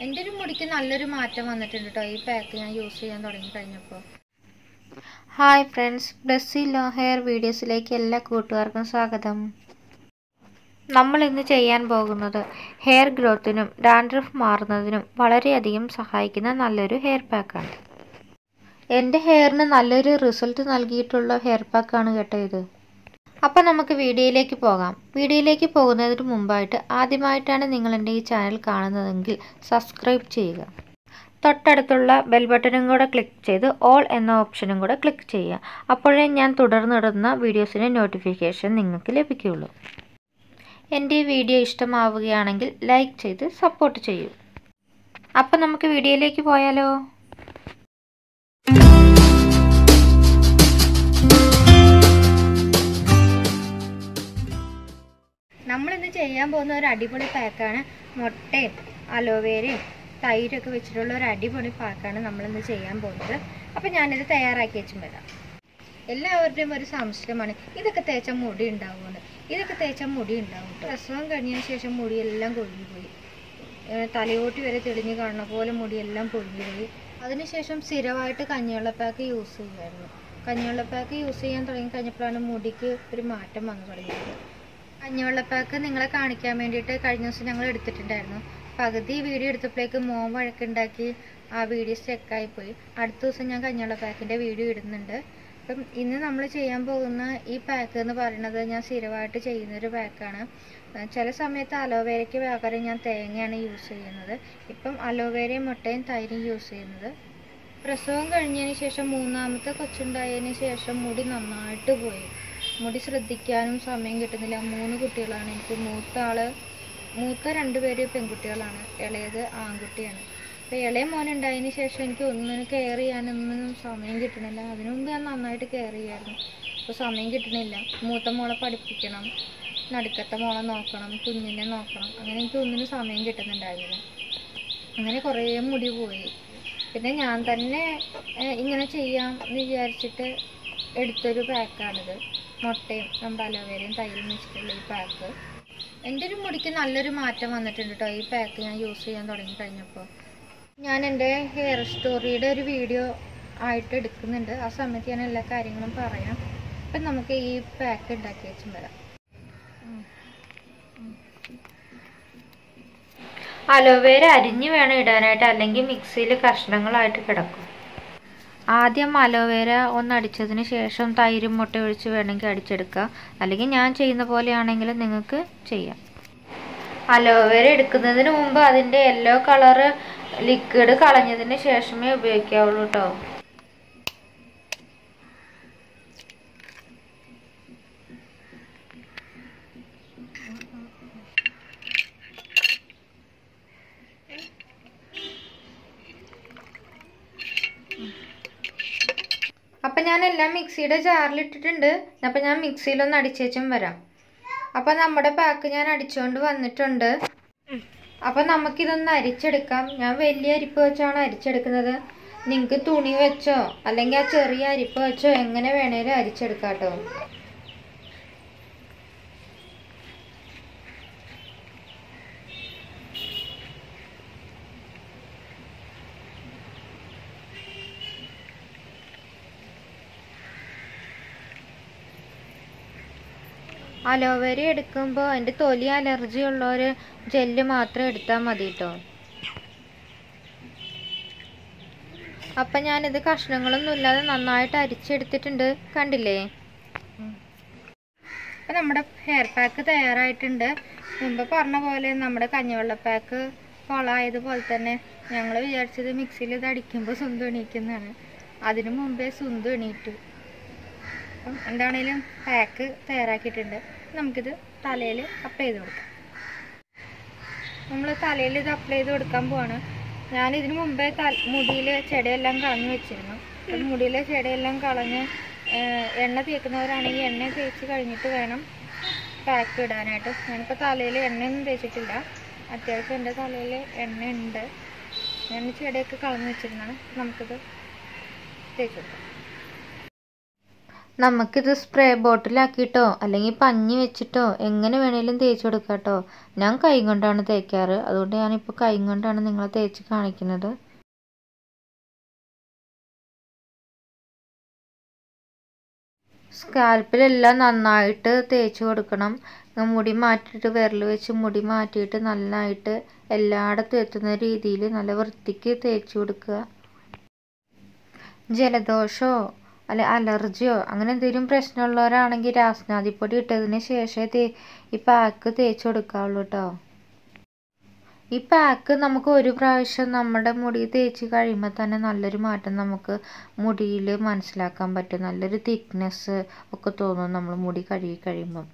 എൻ്റെ ഒരു മുടിക്ക് നല്ലൊരു മാറ്റം വന്നിട്ടുണ്ട് കേട്ടോ ഈ പാക്ക് ഞാൻ യൂസ് ചെയ്യാൻ തുടങ്ങി കഴിഞ്ഞപ്പോൾ hi friends Blessy low hair വീഡിയോസിലേക്ക് എല്ലാ കൂട്ടുകാർക്കും സ്വാഗതം നമ്മൾ ഇന്ന് ചെയ്യാൻ പോകുന്നത് ഹെയർ ഗ്രോത്തിനും ഡാൻഡ്രഫ് മാറുന്നതിനും വളരെയധികം സഹായിക്കുന്ന നല്ലൊരു ഹെയർ പാക്കാണ് എൻ്റെ ഹെയറിന് നല്ലൊരു റിസൾട്ട് നൽകിയിട്ടുള്ള ഹെയർ പാക്കാണ് കേട്ടോ ഇത് അപ്പോൾ നമുക്ക് വീഡിയോയിലേക്ക് പോകാം വീഡിയോയിലേക്ക് പോകുന്നതിന് മുമ്പായിട്ട് ആദ്യമായിട്ടാണ് നിങ്ങൾ എൻ്റെ ഈ ചാനൽ കാണുന്നതെങ്കിൽ സബ്സ്ക്രൈബ് ചെയ്യുക തൊട്ടടുത്തുള്ള ബെൽ ബട്ടണും കൂടെ ക്ലിക്ക് ചെയ്ത് ഓൾ എന്ന ഓപ്ഷനും കൂടെ ക്ലിക്ക് ചെയ്യുക അപ്പോഴേ ഞാൻ തുടർന്നിടുന്ന വീഡിയോസിൻ്റെ നോട്ടിഫിക്കേഷൻ നിങ്ങൾക്ക് ലഭിക്കുകയുള്ളൂ എൻ്റെ ഈ വീഡിയോ ഇഷ്ടമാവുകയാണെങ്കിൽ ലൈക്ക് ചെയ്ത് സപ്പോർട്ട് ചെയ്യൂ അപ്പം നമുക്ക് വീഡിയോയിലേക്ക് പോയാലോ നമ്മളിന്ന് ചെയ്യാൻ പോകുന്ന ഒരു അടിപൊളി പാക്കാണ് മുട്ടയും അലോവേരയും തൈരൊക്കെ വെച്ചിട്ടുള്ള ഒരു അടിപൊളി പാക്കാണ് നമ്മളിന്ന് ചെയ്യാൻ പോകുന്നത് അപ്പം ഞാനിത് തയ്യാറാക്കി വെച്ചും വരാം എല്ലാവരുടെയും ഒരു സംശയമാണ് ഇതൊക്കെ തേച്ച മുടി ഉണ്ടാവുമെന്ന് ഇതൊക്കെ തേച്ച മുടി ഉണ്ടാവും പ്രസവം കഴിഞ്ഞതിന് ശേഷം മുടിയെല്ലാം കൊഴിഞ്ഞു പോയി ഏഹ് തലയോട്ടി വരെ തെളിഞ്ഞു കാണുന്ന പോലെ മുടിയെല്ലാം പൊഴിഞ്ഞു പോയി അതിനുശേഷം സ്ഥിരമായിട്ട് കഞ്ഞിവെള്ളപ്പാക്ക് യൂസ് ചെയ്യുമായിരുന്നു കഞ്ഞിവെള്ളപ്പാക്ക് യൂസ് ചെയ്യാൻ തുടങ്ങി കഴിഞ്ഞപ്പോഴാണ് മുടിക്ക് ഒരു മാറ്റം വന്നു തുടങ്ങിയത് കഞ്ഞിവെള്ളപ്പാക്ക് നിങ്ങളെ കാണിക്കാൻ വേണ്ടിയിട്ട് കഴിഞ്ഞ ദിവസം ഞങ്ങൾ എടുത്തിട്ടുണ്ടായിരുന്നു പകുതി വീഡിയോ എടുത്തപ്പോഴേക്ക് മോൻ വഴക്കുണ്ടാക്കി ആ വീഡിയോ സ്റ്റെക്കായി പോയി അടുത്ത ദിവസം ഞാൻ കഞ്ഞിവെള്ളപ്പാക്കിൻ്റെ വീഡിയോ ഇടുന്നുണ്ട് അപ്പം ഇന്ന് നമ്മൾ ചെയ്യാൻ പോകുന്ന ഈ പാക്ക് എന്ന് പറയുന്നത് ഞാൻ സ്ഥിരമായിട്ട് ചെയ്യുന്നൊരു പാക്കാണ് ചില സമയത്ത് അലോവേരയ്ക്ക് പകരം ഞാൻ തേങ്ങയാണ് യൂസ് ചെയ്യുന്നത് ഇപ്പം അലോവേരയും മുട്ടയും തൈരും യൂസ് ചെയ്യുന്നത് പ്രസവം കഴിഞ്ഞതിന് ശേഷം മൂന്നാമത്തെ കൊച്ചുണ്ടായതിന് ശേഷം മുടി നന്നായിട്ട് പോയി മുടി ശ്രദ്ധിക്കാനും സമയം കിട്ടുന്നില്ല മൂന്ന് കുട്ടികളാണ് എനിക്ക് മൂത്ത ആള് മൂത്ത രണ്ടുപേര് പെൺകുട്ടികളാണ് ഇളയത് ആൺകുട്ടിയാണ് അപ്പോൾ ഇളയ മോനുണ്ടായതിന് ശേഷം എനിക്ക് ഒന്നിനും കെയർ ചെയ്യാനൊന്നും സമയം കിട്ടണില്ല അതിനു മുമ്പ് ഞാൻ നന്നായിട്ട് കെയർ ചെയ്യായിരുന്നു ഇപ്പോൾ സമയം കിട്ടണില്ല മൂത്ത മോളെ പഠിപ്പിക്കണം നടുക്കത്തെ മോളെ നോക്കണം കുഞ്ഞിനെ നോക്കണം അങ്ങനെ എനിക്ക് ഒന്നിനും സമയം കിട്ടുന്നുണ്ടായിരുന്നില്ല അങ്ങനെ കുറേ മുടി പോയി പിന്നെ ഞാൻ തന്നെ ഏഹ്, ഇങ്ങനെ ചെയ്യാം എന്ന് വിചാരിച്ചിട്ട് എടുത്തൊരു പാക്കാണിത് മുട്ടയും നമ്മുടെ അലോവേരയും തൈരും വെച്ചിട്ടുള്ള ഈ പാക്ക് എൻ്റെ ഒരു മുടിക്ക് നല്ലൊരു മാറ്റം വന്നിട്ടുണ്ട് കേട്ടോ ഈ പാക്ക് ഞാൻ യൂസ് ചെയ്യാൻ തുടങ്ങി കഴിഞ്ഞപ്പോൾ ഞാൻ എൻ്റെ ഹെയർ സ്റ്റോറിയുടെ ഒരു വീഡിയോ ആയിട്ട് എടുക്കുന്നുണ്ട് ആ സമയത്ത് ഞാൻ എല്ലാ കാര്യങ്ങളും പറയാം അപ്പം നമുക്ക് ഈ പാക്ക് ഉണ്ടാക്കി വെച്ചും വരാം അലോവേര അരിഞ്ഞ് വേണം ഇടാനായിട്ട് അല്ലെങ്കിൽ മിക്സിയിൽ കഷ്ണങ്ങളായിട്ട് കിടക്കും ആദ്യം അലോവേര ഒന്ന് അടിച്ചതിന് ശേഷം തൈരും മുട്ട ഒഴിച്ച് വേണമെങ്കിൽ അടിച്ചെടുക്കുക അല്ലെങ്കിൽ ഞാൻ ചെയ്യുന്ന പോലെയാണെങ്കിൽ നിങ്ങൾക്ക് ചെയ്യാം അലോവേര എടുക്കുന്നതിന് മുമ്പ് അതിൻ്റെ യെല്ലോ കളറ് ലിക്വിഡ് കളഞ്ഞതിന് ശേഷമേ ഉപയോഗിക്കാവുള്ളൂ കേട്ടോ അപ്പം ഞാൻ എല്ലാം മിക്സിയുടെ ജാറിൽ ഇട്ടിട്ടുണ്ട് അപ്പം ഞാൻ മിക്സിയിലൊന്ന് അടിച്ചേച്ചും വരാം അപ്പം നമ്മുടെ പാക്ക് ഞാൻ അടിച്ചുകൊണ്ട് വന്നിട്ടുണ്ട് അപ്പം നമുക്കിതൊന്ന് അരിച്ചെടുക്കാം ഞാൻ വലിയ അരിപ്പ് വെച്ചാണ് അരിച്ചെടുക്കുന്നത് നിങ്ങൾക്ക് തുണി വെച്ചോ അല്ലെങ്കിൽ ആ ചെറിയ അരിപ്പ് വെച്ചോ എങ്ങനെ വേണേലും അരിച്ചെടുക്കാം കേട്ടോ അലോവേര എടുക്കുമ്പോൾ അതിൻ്റെ തൊലി അലർജി ഉള്ളവർ ജെല്ല് മാത്രം എടുത്താൽ മതി കേട്ടോ അപ്പം ഞാനിത് കഷ്ണങ്ങളൊന്നും ഇല്ലാതെ നന്നായിട്ട് അരിച്ചെടുത്തിട്ടുണ്ട് കണ്ടില്ലേ അപ്പം നമ്മുടെ ഹെയർ പാക്ക് തയ്യാറായിട്ടുണ്ട് മുമ്പ് പറഞ്ഞ പോലെ നമ്മുടെ കഞ്ഞിവെള്ള പാക്ക് കൊളായതുപോലെ തന്നെ ഞങ്ങൾ വിചാരിച്ചത് മിക്സിയിൽ ഇത് അടിക്കുമ്പോൾ സുന്ദു എണീക്കുന്നതാണ് അതിനു മുമ്പേ സുന്ദു എണീറ്റു അപ്പം എന്താണേലും പാക്ക് തയ്യാറാക്കിയിട്ടുണ്ട് നമുക്കിത് തലയിൽ അപ്ലൈ ചെയ്ത് കൊടുക്കാം നമ്മൾ തലയിൽ ഇത് അപ്ലൈ ചെയ്ത് കൊടുക്കാൻ പോവാണ് ഞാൻ ഇതിനു മുമ്പേ തല മുടിയിൽ ചെടയെല്ലാം കളഞ്ഞു വെച്ചിരുന്നു അപ്പം മുടിയിലെ ചെടയെല്ലാം കളഞ്ഞ് ഏഹ്, എണ്ണ തേക്കുന്നവരാണെങ്കിൽ എണ്ണ തേച്ച് കഴിഞ്ഞിട്ട് വേണം പാക്ക് ഇടാനായിട്ട് ഞാനിപ്പോൾ തലയിൽ എണ്ണയൊന്നും തേച്ചിട്ടില്ല അത്യാവശ്യം എൻ്റെ തലയിൽ എണ്ണ ഉണ്ട് ഞാൻ ചെടയൊക്കെ കളഞ്ഞു വെച്ചിരുന്നതാണ് നമുക്കിത് തേച്ച് കൊടുക്കാം നമുക്കിത് സ്പ്രേ ബോട്ടിലാക്കിയിട്ടോ അല്ലെങ്കിൽ പഞ്ഞി വെച്ചിട്ടോ എങ്ങനെ വേണേലും തേച്ച് കൊടുക്കാം കേട്ടോ ഞാൻ കൈ കൊണ്ടാണ് തേക്കാറ് അതുകൊണ്ട് ഞാനിപ്പോൾ കൈ കൊണ്ടാണ് നിങ്ങളെ തേച്ച് കാണിക്കുന്നത് സ്കാൽപ്പിലെല്ലാം നന്നായിട്ട് തേച്ച് കൊടുക്കണം മുടി മാറ്റിയിട്ട് വിരൽ വെച്ച് മുടി മാറ്റിയിട്ട് നന്നായിട്ട് എല്ലായിടത്തും എത്തുന്ന രീതിയിൽ നല്ല വൃത്തിക്ക് തേച്ച് കൊടുക്കുക ജലദോഷമോ അല്ലെ അലർജിയോ അങ്ങനെ എന്തെങ്കിലും പ്രശ്നമുള്ളവരാണെങ്കിൽ രാസനാദിപ്പൊടി ഇട്ടതിന് ശേഷമേ തേ ഈ പാക്ക് തേച്ച് കൊടുക്കാവുള്ളൂ കേട്ടോ ഈ പാക്ക് നമുക്ക് ഒരു പ്രാവശ്യം നമ്മുടെ മുടി തേച്ച് കഴിയുമ്പോൾ തന്നെ നല്ലൊരു മാറ്റം നമുക്ക് മുടിയിൽ മനസ്സിലാക്കാൻ പറ്റും നല്ലൊരു തിക്നെസ് ഒക്കെ തോന്നും നമ്മൾ മുടി കഴുകി കഴിയുമ്പം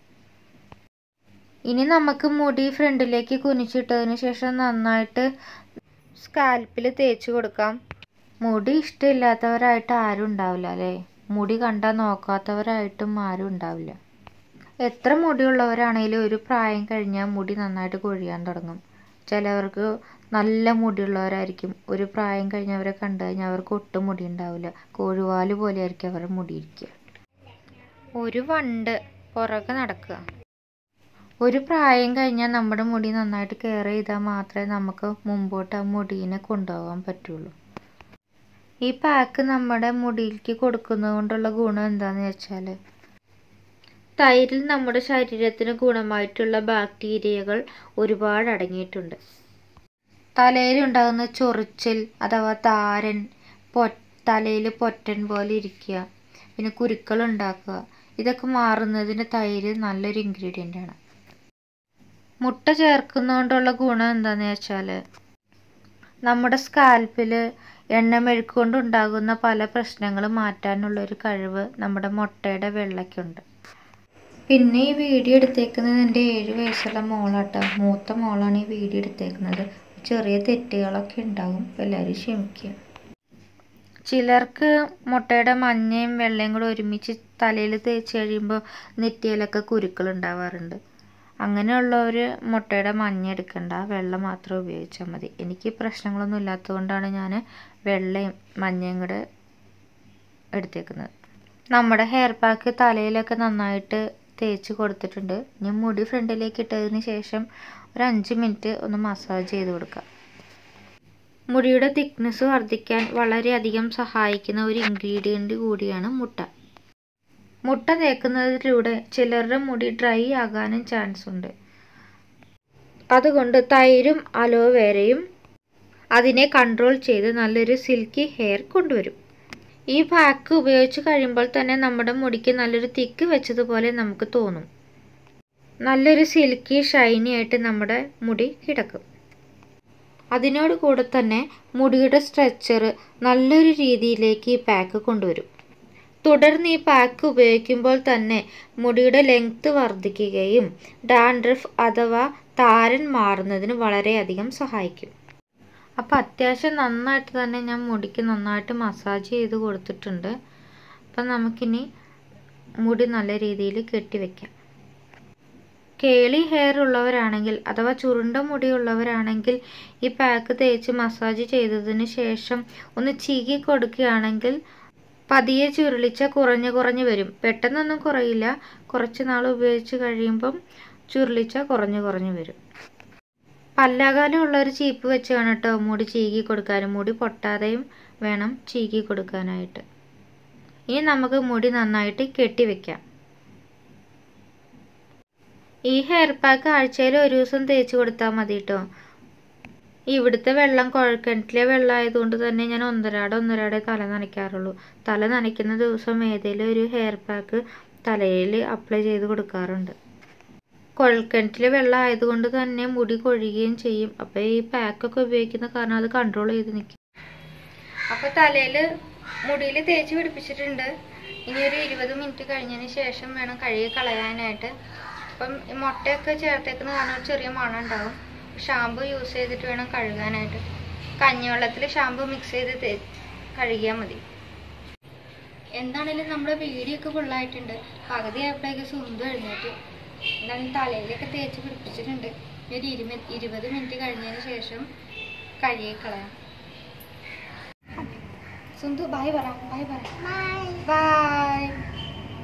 ഇനി നമുക്ക് മുടി ഫ്രണ്ടിലേക്ക് കുനിച്ചിട്ടതിന് ശേഷം നന്നായിട്ട് സ്കാൽപ്പിൽ തേച്ച് കൊടുക്കാം മുടി ഇഷ്ടമില്ലാത്തവരായിട്ട് ആരും ഉണ്ടാവില്ല അല്ലേ മുടി കണ്ടാൽ നോക്കാത്തവരായിട്ടും ആരും ഉണ്ടാവില്ല എത്ര മുടിയുള്ളവരാണെങ്കിലും ഒരു പ്രായം കഴിഞ്ഞാൽ മുടി നന്നായിട്ട് കൊഴിയാൻ തുടങ്ങും ചിലവർക്ക് നല്ല മുടിയുള്ളവരായിരിക്കും ഒരു പ്രായം കഴിഞ്ഞവരെ കണ്ടു കഴിഞ്ഞാൽ അവർക്ക് ഒട്ടും മുടി ഉണ്ടാവില്ല കോഴുവാല് പോലെ ആയിരിക്കും അവരുടെ മുടി ഇരിക്കുക ഒരു വണ്ട് പുറകെ നടക്കുക ഒരു പ്രായം കഴിഞ്ഞാൽ നമ്മുടെ മുടി നന്നായിട്ട് കെയർ ചെയ്താൽ മാത്രമേ നമുക്ക് മുമ്പോട്ട് ആ മുടീനെ കൊണ്ടുപോകാൻ പറ്റുള്ളൂ ഈ പാക്ക് നമ്മുടെ മുടിയിലേക്ക് കൊടുക്കുന്നത് കൊണ്ടുള്ള ഗുണം എന്താണെന്ന് വെച്ചാൽ തൈരിൽ നമ്മുടെ ശരീരത്തിന് ഗുണമായിട്ടുള്ള ബാക്ടീരിയകൾ ഒരുപാട് അടങ്ങിയിട്ടുണ്ട് തലയിലുണ്ടാകുന്ന ചൊറിച്ചിൽ അഥവാ താരൻ പൊ തലയിൽ പൊറ്റൻ പോലെ ഇരിക്കുക പിന്നെ കുരുക്കൾ ഉണ്ടാക്കുക ഇതൊക്കെ മാറുന്നതിന് തൈര് നല്ലൊരു ഇൻഗ്രീഡിയൻ്റ് ആണ് മുട്ട ചേർക്കുന്നതുകൊണ്ടുള്ള ഗുണം എന്താണെന്ന് വെച്ചാൽ നമ്മുടെ സ്കാൽപ്പിൽ എണ്ണമെഴുക്ക് കൊണ്ടുണ്ടാകുന്ന പല പ്രശ്നങ്ങളും മാറ്റാനുള്ള ഒരു കഴിവ് നമ്മുടെ മുട്ടയുടെ വെള്ളയ്ക്കുണ്ട് പിന്നെ ഈ വീഡിയോ എടുത്തേക്കുന്നത് എൻ്റെ ഏഴ് വയസ്സുള്ള മോളാട്ടോ മൂത്ത മോളാണ് ഈ വീഡിയോ എടുത്തേക്കുന്നത് ചെറിയ തെറ്റുകളൊക്കെ ഉണ്ടാകും എല്ലാവരും ക്ഷമിക്കുക ചിലർക്ക് മുട്ടയുടെ മഞ്ഞയും വെള്ളയും കൂടെ ഒരുമിച്ച് തലയിൽ തേച്ച് കഴിയുമ്പോൾ നെറ്റിയിലൊക്കെ കുരുക്കൾ ഉണ്ടാവാറുണ്ട് അങ്ങനെയുള്ളവർ മുട്ടയുടെ മഞ്ഞ എടുക്കണ്ട വെള്ളം മാത്രം ഉപയോഗിച്ചാൽ മതി എനിക്ക് പ്രശ്നങ്ങളൊന്നും ഇല്ലാത്തതുകൊണ്ടാണ് ഞാൻ വെള്ളയും മഞ്ഞയും കൂടെ എടുത്തേക്കുന്നത് നമ്മുടെ ഹെയർ പാക്ക് തലയിലൊക്കെ നന്നായിട്ട് തേച്ച് കൊടുത്തിട്ടുണ്ട് ഇനി മുടി ഫ്രണ്ടിലേക്ക് ഇട്ടതിന് ശേഷം ഒരു അഞ്ച് മിനിറ്റ് ഒന്ന് മസാജ് ചെയ്ത് കൊടുക്കുക മുടിയുടെ തിക്നെസ് വർദ്ധിക്കാൻ വളരെയധികം സഹായിക്കുന്ന ഒരു ഇൻഗ്രീഡിയൻറ്റ് കൂടിയാണ് മുട്ട മുട്ട തേക്കുന്നതിലൂടെ ചിലരുടെ മുടി ഡ്രൈ ആകാനും ചാൻസ് ഉണ്ട് അതുകൊണ്ട് തൈരും അലോവേരയും അതിനെ കൺട്രോൾ ചെയ്ത് നല്ലൊരു സിൽക്കി ഹെയർ കൊണ്ടുവരും ഈ പാക്ക് ഉപയോഗിച്ച് കഴിയുമ്പോൾ തന്നെ നമ്മുടെ മുടിക്ക് നല്ലൊരു തിക്ക് വെച്ചതുപോലെ നമുക്ക് തോന്നും നല്ലൊരു സിൽക്കി ഷൈനി ആയിട്ട് നമ്മുടെ മുടി കിടക്കും അതിനോട് കൂടെ തന്നെ മുടിയുടെ സ്ട്രെച്ചർ നല്ലൊരു രീതിയിലേക്ക് ഈ പാക്ക് കൊണ്ടുവരും തുടർന്ന് ഈ പാക്ക് ഉപയോഗിക്കുമ്പോൾ തന്നെ മുടിയുടെ ലെങ്ത് വർദ്ധിക്കുകയും ഡാൻഡ്രഫ് അഥവാ താരൻ മാറുന്നതിന് വളരെയധികം സഹായിക്കും അപ്പോൾ അത്യാവശ്യം നന്നായിട്ട് തന്നെ ഞാൻ മുടിക്ക് നന്നായിട്ട് മസാജ് ചെയ്ത് കൊടുത്തിട്ടുണ്ട് അപ്പം നമുക്കിനി മുടി നല്ല രീതിയിൽ കെട്ടിവെക്കാം കേളി ഹെയർ ഉള്ളവരാണെങ്കിൽ അഥവാ ചുരുണ്ട മുടിയുള്ളവരാണെങ്കിൽ ഈ പാക്ക് തേച്ച് മസാജ് ചെയ്തതിന് ശേഷം ഒന്ന് ചീകി കൊടുക്കുകയാണെങ്കിൽ പതിയെ ചുരുളിച്ച കുറഞ്ഞു കുറഞ്ഞു വരും പെട്ടെന്നൊന്നും കുറയില്ല കുറച്ച് നാൾ ഉപയോഗിച്ച് കഴിയുമ്പം ചുരുളിച്ച കുറഞ്ഞു കുറഞ്ഞു വരും പല്ലാകാലം ഉള്ളൊരു ചീപ്പ് വെച്ച് വേണം കേട്ടോ മുടി ചീകി കൊടുക്കാനും മുടി പൊട്ടാതെയും വേണം ചീകി കൊടുക്കാനായിട്ട് ഇനി നമുക്ക് മുടി നന്നായിട്ട് കെട്ടിവെക്കാം ഈ ഹെയർ പാക്ക് ആഴ്ചയിൽ ഒരു ദിവസം തേച്ച് കൊടുത്താൽ മതി കേട്ടോ ഇവിടുത്തെ വെള്ളം കുഴൽക്കിണറ്റിലെ വെള്ളം ആയതുകൊണ്ട് തന്നെ ഞാൻ ഒന്നരാടെ ഒന്നരാടെ തല നനയ്ക്കാറുള്ളൂ തല നനയ്ക്കുന്ന ദിവസം ഏതെങ്കിലും ഒരു ഹെയർ പാക്ക് തലയിൽ അപ്ലൈ ചെയ്ത് കൊടുക്കാറുണ്ട് കുഴൽക്കിണറ്റിലെ വെള്ളം ആയതുകൊണ്ട് തന്നെ മുടി കൊഴിയുകയും ചെയ്യും അപ്പോൾ ഈ പാക്കൊക്കെ ഉപയോഗിക്കുന്ന കാരണം അത് കൺട്രോൾ ചെയ്ത് നിൽക്കും അപ്പോൾ തലയിൽ മുടിയിൽ തേച്ച് പിടിപ്പിച്ചിട്ടുണ്ട് ഇനി ഒരു ഇരുപത് മിനിറ്റ് കഴിഞ്ഞതിന് ശേഷം വേണം കഴുകി കളയാനായിട്ട് അപ്പം ഈ മുട്ടയൊക്കെ ചേർത്തേക്കുന്ന കാരണം ഒരു ചെറിയ മണം ഉണ്ടാവും ഷാമ്പു യൂസ് ചെയ്തിട്ട് വേണം കഴുകാനായിട്ട് കഞ്ഞിവെള്ളത്തിൽ ഷാമ്പു മിക്സ് ചെയ്ത് തേ കഴുകിയാൽ മതി എന്താണേലും നമ്മുടെ വീഡിയോ ഒക്കെ ഫുള്ളായിട്ടുണ്ട് പകുതി ആയപ്പോഴേക്ക് സുന്ദു എഴുന്നേറ്റ് എന്നാലും തലയിലൊക്കെ തേച്ച് പിടിപ്പിച്ചിട്ടുണ്ട് ഇനി ഒരു ഇരുപ ഇരുപത് മിനിറ്റ് കഴിഞ്ഞതിന് ശേഷം കഴുകി കളയാം സുന്ദു ബായ് പറ ബായ് പറ ബായ്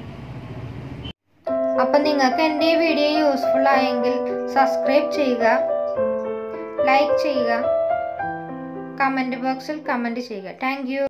അപ്പം നിങ്ങൾക്ക് എൻ്റെ ഈ വീഡിയോ യൂസ്ഫുൾ ആയെങ്കിൽ സബ്സ്ക്രൈബ് ചെയ്യുക ലൈക്ക് ചെയ്യുക കമൻറ്റ് ബോക്സിൽ കമൻറ്റ് ചെയ്യുക താങ്ക്